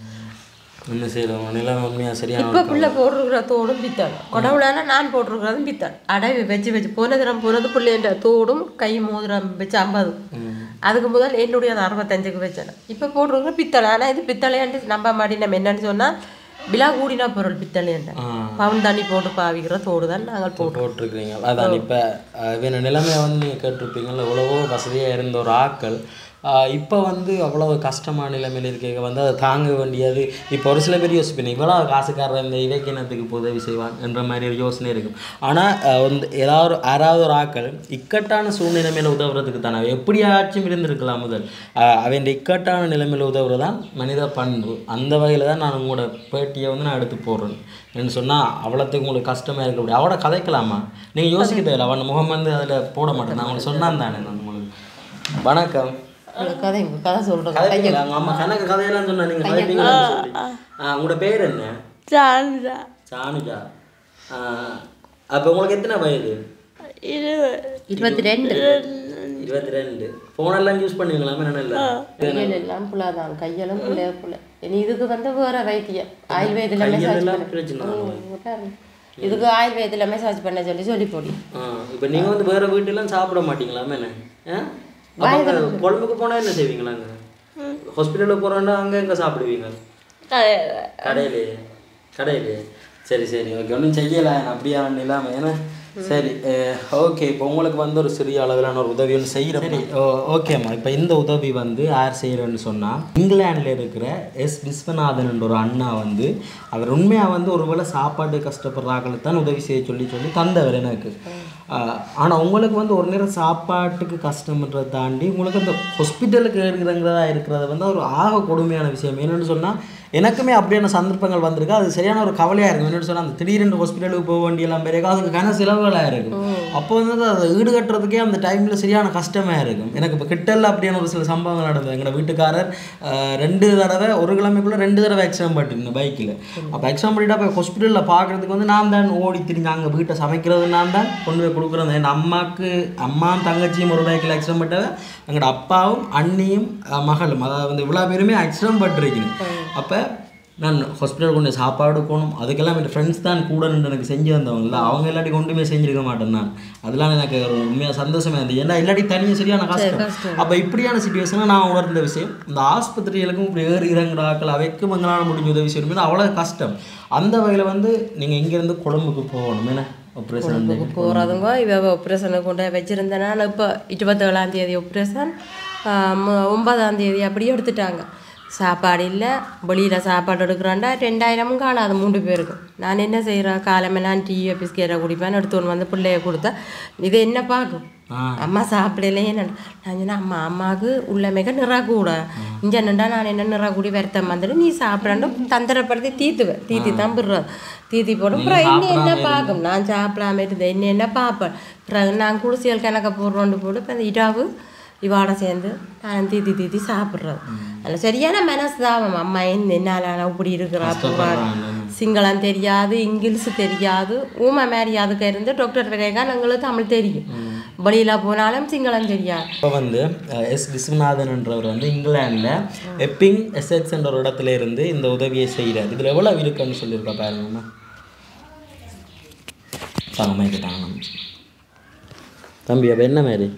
என்ன செய்யறோம் நிலைமை உண்மையா சரியான இப்போ பிள்ளை போட்டிருக்கிற தோடும் பித்தள் கடவுளான நான் போட்டிருக்கிறதும் பித்தள் அடைவு வச்சு வச்சு போன தினம் போனது பிள்ளைன்ற தோடும் கை மோதிரம் வச்சு ஐம்பது அதுக்கு முதல் என்னுடைய அது அறுபத்தஞ்சுக்கு வச்சேன் இப்போ போட்டிருக்கிற பித்தளை ஆனால் இது பித்தளையாண்டு நம்ப மாட்டி நம்ம என்னன்னு சொன்னால் விழா கூடினா பொருள் பித்தளைன்ற பவுன் தண்ணி போட்டு பாவிக்கிற தோடு தான் நாங்கள் போட்டோம் போட்டிருக்கிறீங்க அதான் இப்போ இவன நிலைமையை வந்து நீங்கள் கேட்டிருப்பீங்கள்ல எவ்வளவோ வசதியாக இருந்த ஒரு ஆட்கள் இப்போ வந்து அவ்வளோ கஷ்டமான நிலைமையில் இருக்க வந்து அதை தாங்க வேண்டியது இப்போ ஒரு சில பேர் யோசிப்பேன் இவ்வளோ காசுக்காரர் இந்த இலக்கினத்துக்கு இப்போ உதவி செய்வான் என்ற மாதிரி ஒரு யோசனை இருக்கும் ஆனால் வந்து ஏதாவது யாராவது ஒரு ஆட்கள் இக்கட்டான சூழ்நிலைமையில் உதவுறதுக்கு தானே எப்படியாச்சும் இருந்திருக்கலாம் முதல் அஹ் அவன் இக்கட்டான நிலைமையில் உதவுறது தான் மனித பண்பு அந்த வகையில் தான் நான் உங்களோட பேட்டியை வந்து நான் எடுத்து போடுறேன் என்ன சொன்னால் அவ்வளோத்துக்கு உங்களுக்கு கஷ்டமாக இருக்க முடியும் அவட கதைக்கலாமா நீங்கள் யோசிக்க தேவையில்ல அவன் முகம் வந்து அதில் போட மாட்டேன் நான் உங்களுக்கு சொன்னான் தானே நான் உங்களுக்கு வணக்கம் கதை கதை சொல்கிறது கதைங்களா உங்கள் அம்மா கணக்கு கதையெல்லாம் சொன்னா நீங்கள் கதைப்பீங்களான்னு சொல்லி ஆ உங்களோட பேர் என்ன சானுஜா அப்போ உங்களுக்கு எத்தனை வயது இருபத்தி ரெண்டு இருபத்தி ரெண்டு ஃபோனெல்லாம் யூஸ் பண்ணுவீங்களா என்ன இல்லை கையில் எல்லாம் புள்ளாதான் கையெல்லாம் புள்ளைய புள்ள இனி இதுக்கு வந்து வேற வைத்தியம் ஆயுர்வேதில் மெசேஜ் கையெல்லாம் பிரச்சனை பண்ண இதுக்கு ஆயுர்வேதில் மெசேஜ் பண்ண சொல்லி சொல்லி போடி ஆ இப்போ நீங்கள் வந்து வேறு வீட்டுலாம் சாப்பிட மாட்டீங்களாமே என்ன ஆ அப்போ அங்க குழம்புக்கு போனால் என்ன செய்வீங்களாங்க ஹாஸ்பிட்டலுக்கு போகிறோன்னா அங்கே எங்கே சாப்பிடுவீங்க கடையிலேயே கடையிலேயே சரி சரி ஓகே ஒன்றும் செய்யலை அப்படியே இல்லாமல் ஏன்னா சரி ஓகே இப்போ உங்களுக்கு வந்து ஒரு சிறிய அளவிலான ஒரு உதவி ஒன்று செய்கிறேன் சரி ஓகேம்மா இப்போ இந்த உதவி வந்து யார் செய்கிறேன்னு சொன்னால் இங்கிலாண்டில் இருக்கிற எஸ் விஸ்வநாதன் என்ற ஒரு அண்ணா வந்து அவர் உண்மையாக வந்து ஒருவேளை சாப்பாடு கஷ்டப்படுறாங்களுக்கு தான் உதவி செய்ய சொல்லி சொல்லி தந்தவர் எனக்கு ஆனால் உங்களுக்கு வந்து ஒரு நேரம் சாப்பாட்டுக்கு கஷ்டம்ன்றதை தாண்டி உங்களுக்கு அந்த ஹாஸ்பிட்டலுக்கு இருக்கிறங்கிறதா இருக்கிறத வந்து ஒரு ஆக கொடுமையான விஷயம் என்னென்னு சொன்னால் எனக்குமே அப்படியான சந்தர்ப்பங்கள் வந்திருக்கு அது சரியான ஒரு கவலையாக இருக்கும் என்னென்னு சொன்னால் அந்த திடீரென்று ஹாஸ்பிட்டலுக்கு போக வேண்டியெல்லாம் பிறகு அதுக்கு கன செலவுகளாக இருக்கும் அப்போ வந்து அதை ஈடுகட்டுறதுக்கே அந்த டைமில் சரியான கஷ்டமாக இருக்கும் எனக்கு இப்போ கிட்டல அப்படியான ஒரு சில சம்பவங்கள் நடந்தது எங்களோட வீட்டுக்காரர் ஆஹ், ரெண்டு தடவை ஒரு கிழமைக்குள்ளே ரெண்டு தடவை எக்ஸாம் பட்டிருந்தேன் பைக்கில் அப்போ எக்ஸாம் பண்ணிட்டு அப்போ ஹாஸ்பிட்டலில் பார்க்குறதுக்கு வந்து நான் தான் ஓடி திரிஞ்சு அங்கே வீட்டை சமைக்கிறது நான் தான் கொண்டு போய் கொடுக்குறது என் அம்மாவுக்கு அம்மாவும் தங்கச்சியும் ஒரு பைக்கில் எக்ஸாம் பட்டவ எங்களோட அப்பாவும் அண்ணியும் அஹ், மகளும் அதாவது வந்து இவ்வளோ பேருமே எக்ஸாம் பட்டிருக்கணும் அப்போ நான் ஹாஸ்பிட்டல் கொண்டு சாப்பாடு போகணும் அதுக்கெல்லாம் என் ஃப்ரெண்ட்ஸ் தான் கூட நின்று எனக்கு செஞ்சு வந்தவங்கல்ல அவங்க இல்லாட்டி கொண்டுமே செஞ்சிருக்க மாட்டேன் நான் அதெல்லாம் எனக்கு ஒரு உண்மையாக சந்தோஷமா இருந்தது ஏன்னா இல்லாட்டி தனியாக சரியான கஷ்டம் அப்போ இப்படியான சுச்சுவேஷனில் நான் உணர்ந்த விஷயம் இந்த ஆஸ்பத்திரிகளுக்கும் இப்படி ஏறி இறங்குறாக்கள் அவைக்கும் எங்களால் முடிஞ்ச உதவி செய்யணும் அவ்வளோ கஷ்டம் அந்த வகையில் வந்து நீங்கள் இங்கேருந்து கொழும்புக்கு போகணும் என்ன ஆப்ரேஷன் போகிறதுங்க இவ ஆப்ரேஷனை கொண்டு போய் வச்சுருந்தேன் நான் இப்போ இருபத்தேழாம் தேதி ஆப்ரேஷன் ஒன்பதாம் தேதி அப்படியே எடுத்துட்டாங்க சாப்பாடு இல்லை வெளியில் சாப்பாடு எடுக்கிறாண்டா ரெண்டாயிரமும் காணாது மூன்று பேருக்கு நான் என்ன செய்கிறேன் காலமே நான் டீ பிஸ்கெட்டை குடிப்பேன் எடுத்து ஒன்று வந்து பிள்ளைய கொடுத்தா இது என்ன பார்க்கும் அம்மா சாப்பிடலையே நான் நான் சொன்னேன் அம்மா அம்மாவுக்கு உள்ளமைக்க நிறா கூட இங்கே நின்றா நான் என்ன நிறா கூடி வருத்தம் வந்துட்டு நீ சாப்பிடாண்டு தந்திரப்படுத்தி தீத்துவேன் தீத்தி தான் பிடுறது தீத்தி போட்டு அப்புறம் என்ன என்ன பார்க்கும் நான் சாப்பிடாம இருந்தேன் என்ன என்ன பார்ப்பேன் பிறகு நான் குடிசியல் கணக்க போடுறோண்டு போட்டு இப்போ இந்த இடாவு இவாட சேர்ந்து நான் தீத்தி தீத்தி சாப்பிட்றது அதில் சரியான மனசு தான் அம்மா என்ன என்னால் இப்படி இருக்கிறா போறாரு சிங்களம் தெரியாது இங்கிலீஷ் தெரியாது ஊமை மாதிரி அதுக்கு இருந்து டாக்டர் விவேகான் எங்களுக்கு தமிழ் தெரியும் வெளியில் போனாலும் சிங்களம் தெரியாது இப்போ வந்து அஹ், எஸ் விஸ்வநாதன்ன்றவர் வந்து இங்கிலாண்டில் எப்பிங் எஸ்எக்ஸ் என்ற ஒரு இடத்துல இருந்து இந்த உதவியை செய்கிறார் இதில் எவ்வளோ இருக்குன்னு சொல்லியிருக்கா பாருங்கம்மா தாங்க மைக்கு தாங்க தம்பி அப்போ என்ன மாதிரி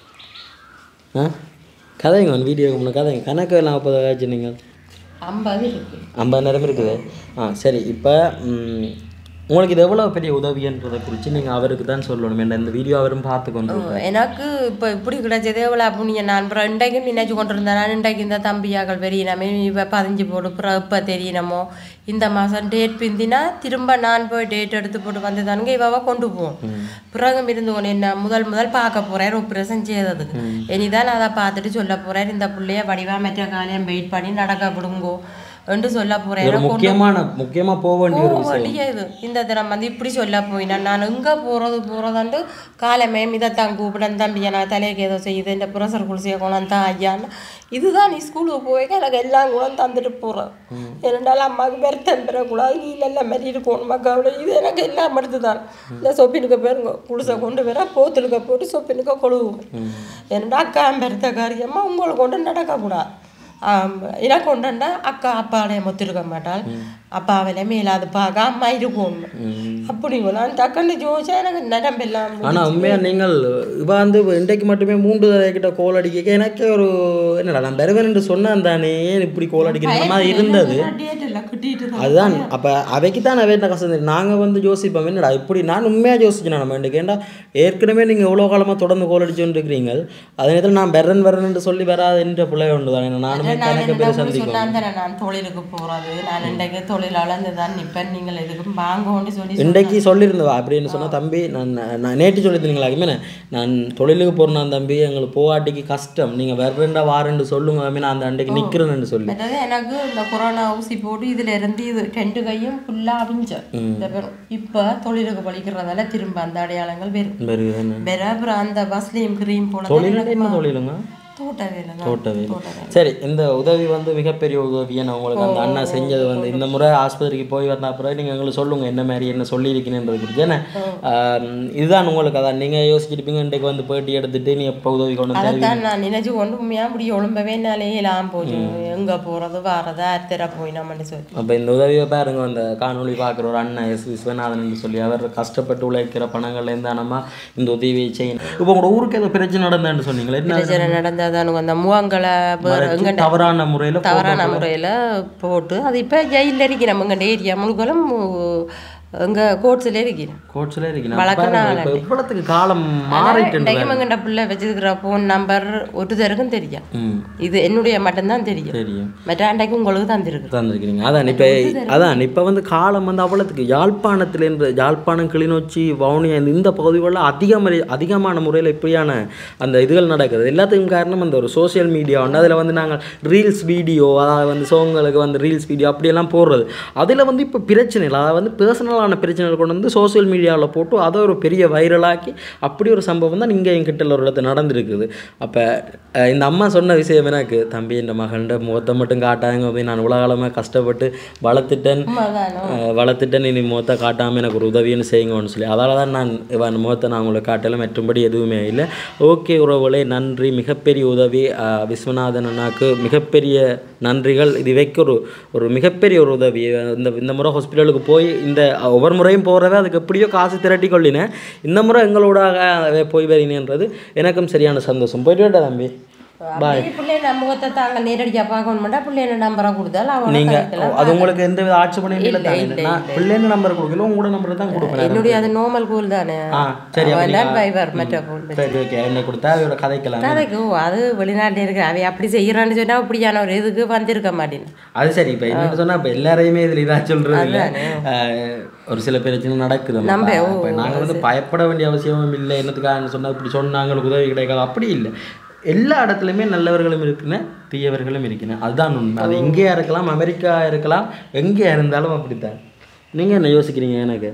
ஆ கதைங்க ஒன்று வீடியோக்கு முன்னே கதைங்க கணக்கு எல்லாம் அப்போ ஆச்சு நீங்கள் ஐம்பது இருக்கு ஐம்பதாயிரம் இருக்குது ஆ சரி இப்போ உங்களுக்கு இது எவ்வளோ பெரிய உதவின்றதை குறித்து நீங்கள் அவருக்கு தான் சொல்லணும் என்ன இந்த வீடியோ அவரும் பார்த்து கொண்டு எனக்கு இப்போ இப்படி கிடைச்சதே எவ்வளோ புண்ணியம் நான் அப்புறம் இன்றைக்கும் நினைச்சு கொண்டு இருந்தேன் நான் இன்றைக்கு இந்த தம்பியாக்கள் வெறியினமே இப்போ பதிஞ்சு போடு அப்புறம் இப்போ தெரியணுமோ இந்த மாதம் டேட் பிந்தினா திரும்ப நான் போய் டேட் எடுத்து போட்டு வந்து தானுங்க இவவ கொண்டு போகணும் பிறகு இருந்து கொண்டு என்ன முதல் முதல் பார்க்க போகிறார் ஆப்ரேஷன் செய்ததுக்கு இனிதான் அதை பார்த்துட்டு சொல்ல போகிறார் இந்த பிள்ளைய வடிவா மற்ற காலையும் வெயிட் பண்ணி நடக்க விடுங்கோ என்று சொல்ல போகிறேன் ஒரு முக்கியமான முக்கியமாக போக வேண்டிய ஒரு விஷயம் வழியா இது இந்த தினம் வந்து இப்படி சொல்ல போயினேன் நான் எங்கே போகிறது போகிறதாண்டு காலமே இதைத்தான் கூப்பிடன் தம்பியை நான் தலைக்கு ஏதோ செய்யுது இந்த ப்ரொஃபஸர் குளிசிய குணம் தான் ஐயான்னு இதுதான் நீ ஸ்கூலுக்கு போய் எனக்கு எல்லாம் குணம் தந்துட்டு போகிறேன் ஏனென்றால் அம்மாவுக்கு பெருத்தம் பெறக்கூடாது நீ நல்ல மாதிரி இருக்கணும் மக்களோட இது எனக்கு எல்லாம் மட்டும் தான் இந்த சொப்பினுக்கு பேருங்க குளிசை கொண்டு வர போத்துலுக்க போட்டு சொப்பினுக்க கொழுவுவேன் ஏன்னா அக்கா பெருத்த காரியம்மா உங்களை கொண்டு நடக்கக்கூடாது ஆம், எனக்கு கொண்டா அக்கா அப்பாடைய மொத்திருக்க மாட்டாள் அப்பாவில மேலாது பார்க்க அம்மா இருக்கும் அப்படி நான் டக்குன்னு ஜோதிச்சா எனக்கு நரம்பெல்லாம் ஆனால் உண்மையாக நீங்கள் இவ வந்து இன்றைக்கு மட்டுமே மூன்று தடவை கிட்ட கோல் அடிக்க எனக்கே ஒரு என்னடா நான் பெறுவேன் என்று சொன்னேன் தானே ஏன் இப்படி கோல் அடிக்கிற மாதிரி இருந்தது டேட் எல்லாம் கிட்டிட்டு தான் அதுதான் அப்போ அவைக்கு தான் நான் வேண்ட கஷ்டம் நாங்கள் வந்து யோசிப்போம் என்னடா இப்படி நான் உண்மையாக யோசிச்சேன் நம்ம இன்றைக்கு ஏன்டா ஏற்கனவே நீங்கள் எவ்வளோ காலமாக தொடர்ந்து கோல் அடிச்சுட்டு இருக்கிறீங்க அதே நேரத்தில் நான் பெறன் பெறன் என்று சொல்லி வராது என்ற பிள்ளை ஒன்று தான் நானுமே நான் கணக்கு என்ன பேர் உங்களுக்கு சந்திப்போம் சொன்னான் தானே நான் தொழிலுக்கு போறது நான் இன்றைக்கு தொழில் அளந்து தான் நிற்பேன் நீங்கள் எதுக்கும் வாங்கோன்னு சொல்லி இன்றைக்கு சொல்லியிருந்தவா அப்படின்னு சொன்னால் தம்பி நான் நான் நேற்று சொல்லியிருந்தீங்களா நான் தொழிலுக்கு போகிறேன் தம்பி எங்களுக்கு போகாட்டிக்கு கஷ்டம் நீங்கள் வேறேண்டா வாரேன்னு சொல்லுங்க அம்மி நான் அந்த அன்றைக்கு நிற்கிறேன்னு சொல்லி மற்றது எனக்கு இந்த கொரோனா ஊசி போட்டு இதுல இருந்து இது ரெண்டு கையும் ஃபுல்லா அவிஞ்சேன் இந்த பேரும் இப்ப தொழிலுக்கு பழிக்கிறதால திரும்ப அந்த அடையாளங்கள் வரும் வருது என்ன வேற அப்புறம் அந்த பஸ்லயும் கிரீம் போல தொழில் என்ன தொழிலுங்க தோட்ட வேலை தான் தோட்ட வேலை சரி இந்த உதவி வந்து மிகப்பெரிய உதவி நான் உங்களுக்கு அந்த அண்ணா செஞ்சது வந்து இந்த முறை ஆஸ்பத்திரிக்கு போய் வந்த அப்புறம் நீங்கள் எங்களுக்கு சொல்லுங்கள் என்ன மாதிரி என்ன சொல்லியிருக்கீங்கன்றது குறித்து ஏன்னா ஆம், இதுதான் உங்களுக்கு அதான் நீங்கள் யோசிச்சிருப்பீங்க இன்றைக்கு வந்து பேட்டி எடுத்துட்டு நீ எப்போ உதவி கொண்டு வந்து அதைத்தான் நான் நினைச்சு கொண்டு உண்மையா அப்படி ஒழும்பவே என்னாலே இல்லாம போச்சு எங்க போறது வாரது அத்தர போய் நம்மன்னு சொல்லி அப்போ இந்த உதவியை பாருங்க அந்த காணொளி பார்க்குற ஒரு அண்ணன் எஸ் விஸ்வநாதன் என்று சொல்லி அவர் கஷ்டப்பட்டு உழைக்கிற பணங்கள்லேருந்து தானமா இந்த உதவியை செய்யணும் இப்போ உங்களோட ஊருக்கு ஏதோ பிரச்சனை நடந்தேன்னு சொன்னீங்களே என்ன பிரச்சனை நடந்ததானுங்க அந்த முகங்களை எங்க தவறான முறையில் தவறான முறையில போட்டு அது இப்ப ஜெயிலில் இருக்கிறோம் எங்க ஏரியா முழுக்கலும் எங்க கோட்ஸில் இருக்கிறோம் கோட்ஸில் இருக்கணும் வழக்கு நாள் இப்போ இவ்வளோத்துக்கு காலம் மாறிட்டு இன்றைக்கும் எங்கண்ட பிள்ளை வச்சிருக்கிற ஃபோன் நம்பர் ஒருத்தருக்கும் தெரியும் ம் இது என்னுடைய மட்டும்தான் தெரியும் தெரியும் மற்ற அன்றைக்கு உங்களுக்கு தந்திருக்கு தந்திருக்கிறீங்க அதான் இப்போ அதான் இப்போ வந்து காலம் வந்து அவ்வளோத்துக்கு யாழ்ப்பாணத்துலேருந்து யாழ்ப்பாணம் கிளிநொச்சி வவுனியா இந்த இந்த பகுதிகளில் அதிக முறை அதிகமான முறையில் இப்படியான அந்த இதுகள் நடக்குது எல்லாத்துக்கும் காரணம் அந்த ஒரு சோஷியல் மீடியா ஒன்று அதில் வந்து நாங்கள் ரீல்ஸ் வீடியோ அதாவது வந்து சோங்களுக்கு வந்து ரீல்ஸ் வீடியோ அப்படியெல்லாம் போடுறது அதில் வந்து இப்போ பிரச்சனை இல்லை அதாவது வந்து பர்சனலான சிம்பிளான பிரச்சனைகள் கொண்டு வந்து சோஷியல் மீடியாவில் போட்டு அதை ஒரு பெரிய வைரலாக்கி அப்படி ஒரு சம்பவம் தான் இங்கே என்கிட்ட ஒரு இடத்துல நடந்திருக்குது அப்போ இந்த அம்மா சொன்ன விஷயம் எனக்கு தம்பி இந்த மகன்கிட்ட முகத்தை மட்டும் காட்டாங்க அப்படின்னு நான் உலகாலமாக கஷ்டப்பட்டு வளர்த்துட்டேன் உண்மைதானோ அஹ் வளர்த்துட்டேன் இனி முகத்தை காட்டாமல் எனக்கு ஒரு உதவின்னு செய்யுங்கன்னு சொல்லி அதால தான் நான் இவன் முகத்தை நான் உங்களுக்கு காட்டலை மற்றும்படி எதுவுமே இல்லை ஓகே உறவுகளே நன்றி மிகப்பெரிய உதவி அஹ் விஸ்வநாதன் அண்ணாக்கு மிகப்பெரிய நன்றிகள் இது வைக்க ஒரு ஒரு மிகப்பெரிய ஒரு உதவி இந்த இந்த முறை ஹாஸ்பிட்டலுக்கு போய் இந்த ஒவ்வொரு முறையும் போகிறவே அதுக்கு எப்படியோ காசு திரட்டி கொள்ளினேன் இந்த முறை எங்களோட போய் வரீங்கன்றது எனக்கும் சரியான சந்தோஷம் போயிட்டு வரட்டா தம்பி பாய் அப்படியே பிள்ளைய முகத்தை தாங்க நேரடியாக பார்க்கணுமெண்டா பிள்ளைய நம்பரை கொடுத்தாலும் அவனை நீங்க கழிக்கலாம். அது உங்களுக்கு எந்த வித ஆட்சேபனையும் இல்லை இல்லை, தானே இல்லை, நான் பிள்ளைன்னு நம்பர் கொடுக்கல உங்களோட நம்பர் தான் கொடுப்பேன் என்னுடைய அது நார்மல் கோல் தானே ஆ சரி அப்ப அவன் நீங்க- தான் பைவர் மற்ற கோல் சரி ஓகே என்னை கொடுத்தா அவையோட கதைக்கலாம் கதைக்கு ஓ, அது வெளிநாட்டில் இருக்கு அவ அப்படி செய்யறான்னு சொன்னா அப்படியான ஒரு இதுக்கு வந்திருக்க மாட்டேன் அது சரி இப்போ என்ன சொன்னா இப்போ எல்லாரையுமே இதில் இதாக சொல்றது இல்லை ஒரு சில பிரச்சனை நடக்குது நம்ப, ஓ, இப்போ நாங்கள் வந்து பயப்பட வேண்டிய அவசியமும் இல்லை என்னத்துக்காக சொன்னா இப்படி சொன்னாங்க உங்களுக்கு உதவி கிடைக்காது அப்படி இல்லை எல்லா இடத்துலையுமே நல்லவர்களும் இருக்குன்னு தீயவர்களும் இருக்கணும் அதுதான் உண்மை அது இங்கேயா இருக்கலாம் அமெரிக்கா இருக்கலாம் எங்கேயா இருந்தாலும் அப்படித்தான் நீங்கள் என்ன யோசிக்கிறீங்க எனக்கு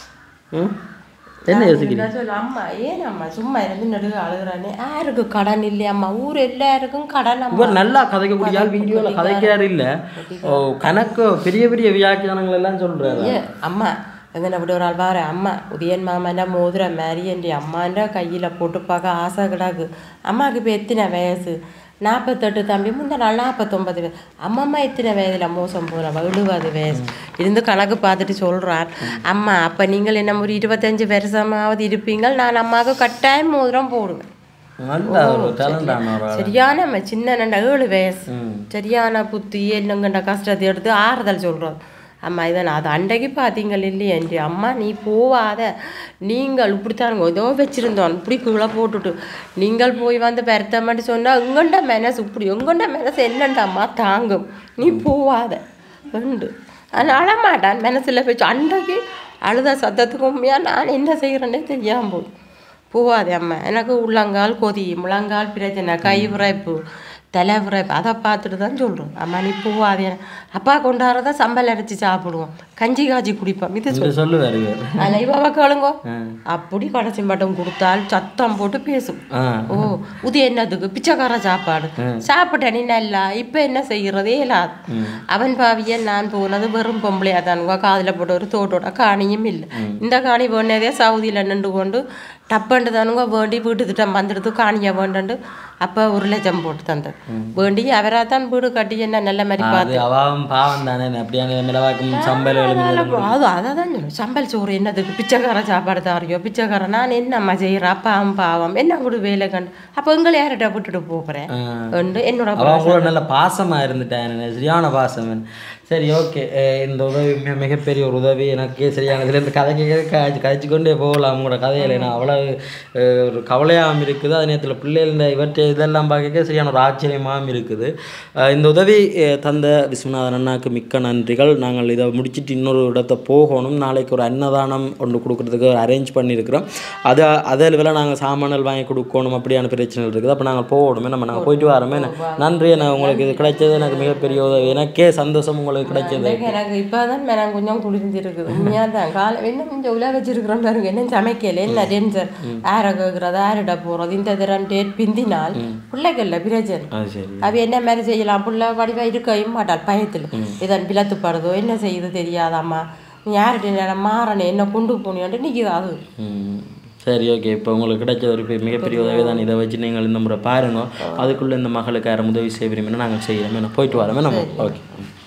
ம் என்ன யோசிக்கிறீங்க நான் சொல்ல அம்மா ஏன் அம்மா சும்மா இருந்து நடுக அழுகுறானே யாருக்கு கடன் இல்லையம்மா ஊர் எல்லாருக்கும் கடன் அம்மா இவர் நல்லா கதைக்கக்கூடிய ஆள் வீடியோவில் கதைக்கிறாரு இல்லை ஓ கணக்கு பெரிய பெரிய வியாக்கியானங்கள் எல்லாம் சொல்றாரு ஏ அம்மா எங்கே அப்படி ஒரு ஆள் பாரு அம்மா உதயன் மாமன்ற மோதிர மாதிரி என் அம்மான்ற கையில் போட்டு பார்க்க ஆசை கிடாக்கு அம்மாவுக்கு இப்போ எத்தனை வயசு நாற்பத்தெட்டு தம்பி முந்த நாள் நாற்பத்தொம்பது வயசு அம்மம்மா எத்தனை வயதில் மோசம் போகிறவ எழுபது வயசு இருந்து கணக்கு பார்த்துட்டு சொல்கிறார் அம்மா அப்போ நீங்கள் என்ன ஒரு இருபத்தஞ்சு வருஷமாவது இருப்பீங்கள் நான் அம்மாவுக்கு கட்டாயம் மோதிரம் போடுவேன் நல்ல ஒரு டேலண்டான ஒரு ஆள் சரியான ம- சின்ன நண்ட ஏழு வயசு சரியான புத்தி என்னங்கண்ட கஷ்டத்தை எடுத்து ஆறுதல் சொல்கிறோம் அம்மா இதை நான் அது அன்றைக்கு பார்த்தீங்கள் இல்லையே என்று அம்மா நீ போவாத நீங்கள் இப்படித்தான் ஏதோ வச்சிருந்தோம் இப்படி கீழே போட்டுட்டு நீங்கள் போய் வந்து பெருத்த மாட்டி சொன்னால் எங்கண்ட மனசு இப்படி எங்கண்ட மனசு என்னண்ட அம்மா தாங்கும் நீ போவாத உண்டு ஆனால் அழமாட்டான் மனசில் வச்சு அன்றைக்கு அழுத சத்தத்துக்கு உண்மையாக நான் என்ன செய்கிறேன்னே தெரியாமல் போய் போவாதே அம்மா எனக்கு உள்ளங்கால் கொதி முழங்கால் பிரச்சனை கை விரைப்பு தலை விரைப்பு அதை பார்த்துட்டு தான் சொல்கிறோம் அம்மா நீ போவாதே அப்பா கொண்டாடுறதா சம்பல் அரைச்சி சாப்பிடுவோம் கஞ்சி காய்ச்சி குடிப்போம் இது இந்த சொல்லுவார் இவர் ஆனால் இவ கேளுங்கோ அப்படி கடைசி மட்டும் கொடுத்தால் சத்தம் போட்டு பேசும் ஆ ஓ இது என்னதுக்கு பிச்சைக்கார சாப்பாடு சாப்பிட்ட நீ நல்லா இப்போ என்ன செய்யறதே இல்லாது அவன் பாவிய நான் போனது வெறும் பொம்பளையா தானுங்க காதில் போட்ட ஒரு தோட்டோட காணியும் இல்லை இந்த காணி வேணதே சவுதியில் நின்று கொண்டு டப்பண்டு தானுங்க வேண்டி வீட்டு திட்டம் வந்துடுது காணிய வேண்டண்டு அப்போ ஒரு லட்சம் போட்டு தந்தது வேண்டி அவராக தான் வீடு கட்டி என்ன நல்ல மாதிரி அது அவாவும் பாவம் தானே அப்படியான மிளவாக்கும் சம்பல் எழுதி அது அதை தான் சொல்லணும் சம்பல் சோறு என்னதுக்கு பிச்சைக்கார சாப்பாடு தாரியோ பிச்சைக்காரன் நான் என்னம்மா செய்கிறேன் அப்பாவும் பாவம் என்ன கூட வேலை கண்டு அப்போ எங்களை யார்கிட்ட விட்டுட்டு போகிறேன் என்னோட அவன் கூட நல்ல பாசமாக இருந்துட்டேன் சரியான பாசம் சரி ஓகே இந்த உதவி மிக மிகப்பெரிய ஒரு உதவி எனக்கு சரியான இதுல இருந்து கதை கேட்க கழிச்சு கழிச்சு கொண்டே போகலாம் உங்களோட கதையில் ஏன்னா அவ்வளோ அஹ், ஒரு கவலையாகவும் இருக்குது அதே நேரத்தில் பிள்ளைகள் இந்த இவற்றை இதெல்லாம் பார்க்க சரியான ஒரு ஆச்சரியமாகவும் இருக்குது அஹ், இந்த உதவி அஹ், தந்த விஸ்வநாதன் அண்ணாக்கு மிக்க நன்றிகள் நாங்கள் இதை முடிச்சிட்டு இன்னொரு இடத்த போகணும் நாளைக்கு ஒரு அன்னதானம் ஒன்று கொடுக்குறதுக்கு அரேஞ்ச் பண்ணியிருக்கிறோம் அதை அதில் வில நாங்கள் சாமான்கள் வாங்கி கொடுக்கணும் அப்படியான பிரச்சனைகள் இருக்குது அப்போ நாங்கள் போகணுமே நம்ம நாங்கள் போயிட்டு வரோமே நன்றி நான் உங்களுக்கு இது கிடைச்சது எனக்கு மிகப்பெரிய உதவி எனக்கே சந்தோஷம் உங்களுக்கு கிடைச்சது எனக்கு இப்போ தான் நான் கொஞ்சம் குளிர்ந்துருக்குது உண்மையாக தான் காலை என்ன கொஞ்சம் உலா வச்சிருக்கிறோம் பாருங்க என்ன சமைக்கல என்ன டென்சர் யாரை கேட்குறது யாரிட போகிறது இந்த தரம் டேட் பிந்தினால் பிள்ளைகள்ல பிரச்சனை அது சரி அவ என்ன மாதிரி செய்யலாம் புள்ள வடிவா இருக்கவும் மாட்டாள் பயத்தில் இதன் பிளத்துப்படுதோ என்ன செய்யுது தெரியாதாம்மா நீ யார்கிட்ட மாறனே என்ன கொண்டு போனியான்ட்டு நிற்கிது அது ம். சரி ஓகே இப்போ உங்களுக்கு கிடைச்ச ஒரு பெ- மிகப்பெரிய உதவி தான் இதை வச்சு நீங்கள் இந்த முறை பாருங்க அதுக்குள்ளே இந்த மகளுக்கு யாரும் உதவி செய்வீங்கன்னா நாங்கள் செய்யறோம் போயிட்டு வரோமே நம்ம ஓகே